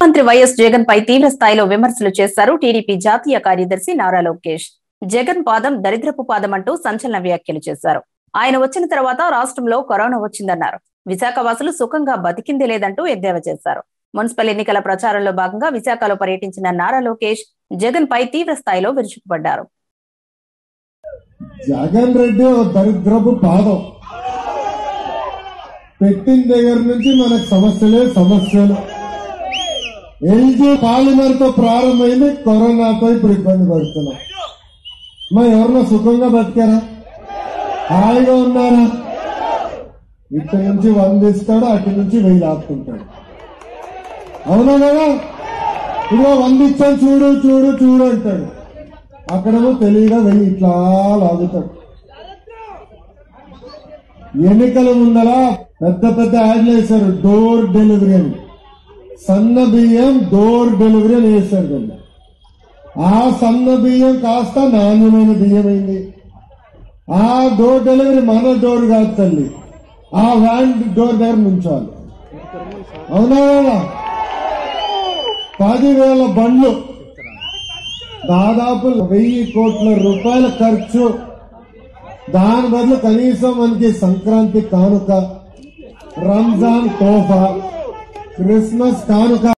ముఖ్యమంత్రి వైఎస్ జగన్ పై తీవ్ర స్థాయిలో విమర్శలు చేశారు టీడీపీ జాతీయ కార్యదర్శి నారా లోకేష్ జగన్ పాదం దరిద్రపు పాదం అంటూ సంచలన వ్యాఖ్యలు చేశారు ఆయన వచ్చిన తర్వాత రాష్ట్రంలో కరోనా వచ్చిందన్నారు విశాఖ వాసులు సుఖంగా బతికింది లేదంటూ ఎద్దేవా చేశారు మున్సిపల్ ఎన్నికల ప్రచారంలో భాగంగా విశాఖలో పర్యటించిన నారా లోకేష్ జగన్ పై తీవ్ర స్థాయిలో విరుచుకుపడ్డారు జగన్ రెడ్డి ఓ దరిద్రపు పాదం పెట్టిన దగ్గర నుంచి మనకు సమస్యలే సమస్యలు ఎల్జీ పాలిమర్ తో ప్రారంభమైంది కరోనాతో ఇప్పుడు ఇబ్బంది పడుతున్నాం మా ఎవరన్నా సుఖంగా బతికారా హాయిగా ఉన్నారా ఇటు నుంచి వంద ఇస్తాడు అటు నుంచి వెయ్యి లాక్కుంటాడు అవునా కదా ఇదిగో వంద ఇచ్చాను చూడు చూడు చూడు అంటాడు అక్కడేమో తెలియగా వెయ్యి ఇట్లా లాగుతాడు ఎన్నికల ముందల పెద్ద పెద్ద యాడ్లు వేశారు డోర్ డెలివరీ అని సన్న బియ్యం డోర్ డెలివరీ అని వేశారు దాన్ని ఆ సన్న బియ్యం కాస్త నాణ్యమైన బియ్యం అయింది ఆ డోర్ డెలివరీ మన డోర్ కాదు తల్లి ఆ వ్యాన్ డోర్ దగ్గర నుంచాలి అవునా కదా? పదివేల బండ్లు దాదాపు వెయ్యి కోట్ల రూపాయల ఖర్చు దాని బదులు కనీసం మనకి సంక్రాంతి కానుక రంజాన్ తోఫా క్రిస్మస్ కానుక